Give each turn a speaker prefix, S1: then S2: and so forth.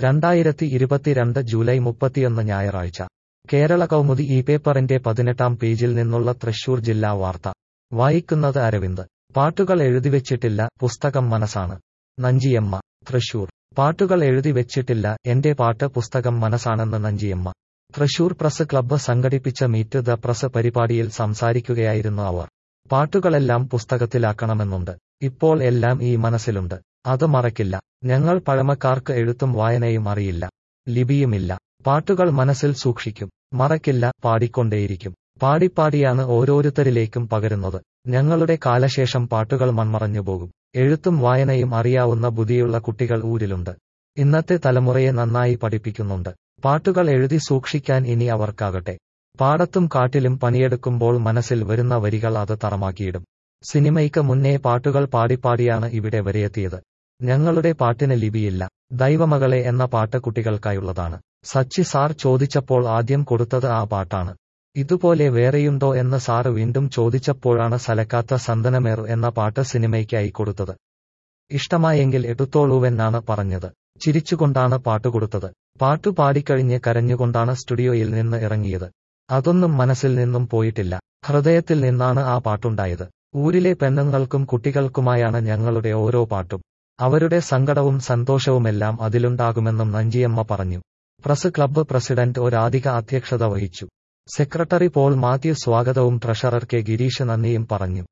S1: രണ്ടായിരത്തി ഇരുപത്തിരണ്ട് ജൂലൈ മുപ്പത്തിയൊന്ന് ഞായറാഴ്ച കേരള കൗമുദി ഈ പേപ്പറിന്റെ പതിനെട്ടാം പേജിൽ നിന്നുള്ള തൃശൂർ ജില്ലാ വാർത്ത വായിക്കുന്നത് അരവിന്ദ് പാട്ടുകൾ എഴുതിവെച്ചിട്ടില്ല പുസ്തകം മനസ്സാണ് നഞ്ചിയമ്മ തൃശൂർ പാട്ടുകൾ എഴുതിവെച്ചിട്ടില്ല എന്റെ പാട്ട് പുസ്തകം മനസ്സാണെന്ന് നഞ്ചിയമ്മ തൃശൂർ പ്രസ് ക്ലബ്ബ് സംഘടിപ്പിച്ച മീറ്റ് ദ പ്രസ് പരിപാടിയിൽ സംസാരിക്കുകയായിരുന്നു അവർ പാട്ടുകളെല്ലാം പുസ്തകത്തിലാക്കണമെന്നുണ്ട് ഇപ്പോൾ എല്ലാം ഈ മനസ്സിലുണ്ട് അത് മറക്കില്ല ഞങ്ങൾ പഴമക്കാർക്ക് എഴുത്തും വായനയും അറിയില്ല ലിപിയുമില്ല പാട്ടുകൾ മനസ്സിൽ സൂക്ഷിക്കും മറക്കില്ല പാടിക്കൊണ്ടേയിരിക്കും പാടിപ്പാടിയാണ് ഓരോരുത്തരിലേക്കും പകരുന്നത് ഞങ്ങളുടെ കാലശേഷം പാട്ടുകൾ മൺമറഞ്ഞു പോകും എഴുത്തും വായനയും അറിയാവുന്ന ബുദ്ധിയുള്ള കുട്ടികൾ ഊരിലുണ്ട് ഇന്നത്തെ തലമുറയെ നന്നായി പഠിപ്പിക്കുന്നുണ്ട് പാട്ടുകൾ എഴുതി സൂക്ഷിക്കാൻ ഇനി അവർക്കാകട്ടെ പാടത്തും കാട്ടിലും പണിയെടുക്കുമ്പോൾ മനസ്സിൽ വരുന്ന വരികൾ അത് തറമാക്കിയിടും സിനിമയ്ക്ക് മുന്നേ പാട്ടുകൾ പാടിപ്പാടിയാണ് ഇവിടെ വരെയെത്തിയത് ഞങ്ങളുടെ പാട്ടിന് ലിപിയില്ല ദൈവമകളെ എന്ന പാട്ട് കുട്ടികൾക്കായുള്ളതാണ് സച്ചി സാർ ചോദിച്ചപ്പോൾ ആദ്യം കൊടുത്തത് ആ പാട്ടാണ് ഇതുപോലെ വേറെയുണ്ടോ എന്ന് സാറ് വീണ്ടും ചോദിച്ചപ്പോഴാണ് സലക്കാത്ത സന്തനമേറു എന്ന പാട്ട് സിനിമയ്ക്കായി കൊടുത്തത് ഇഷ്ടമായെങ്കിൽ എടുത്തോളൂവെന്നാണ് പറഞ്ഞത് ചിരിച്ചുകൊണ്ടാണ് പാട്ടുകൊടുത്തത് പാട്ടു പാടിക്കഴിഞ്ഞ് കരഞ്ഞുകൊണ്ടാണ് സ്റ്റുഡിയോയിൽ നിന്ന് ഇറങ്ങിയത് അതൊന്നും മനസ്സിൽ നിന്നും പോയിട്ടില്ല ഹൃദയത്തിൽ നിന്നാണ് ആ പാട്ടുണ്ടായത് ഊരിലെ പെണ്ണുങ്ങൾക്കും കുട്ടികൾക്കുമായാണ് ഞങ്ങളുടെ ഓരോ പാട്ടും അവരുടെ സങ്കടവും സന്തോഷവുമെല്ലാം അതിലുണ്ടാകുമെന്നും നഞ്ചിയമ്മ പറഞ്ഞു പ്രസ് ക്ലബ്ബ് പ്രസിഡന്റ് ഒരാധിക അധ്യക്ഷത വഹിച്ചു സെക്രട്ടറി പോൾ മാത്യു സ്വാഗതവും ട്രഷറർ കെ ഗിരീഷ് നന്ദിയും പറഞ്ഞു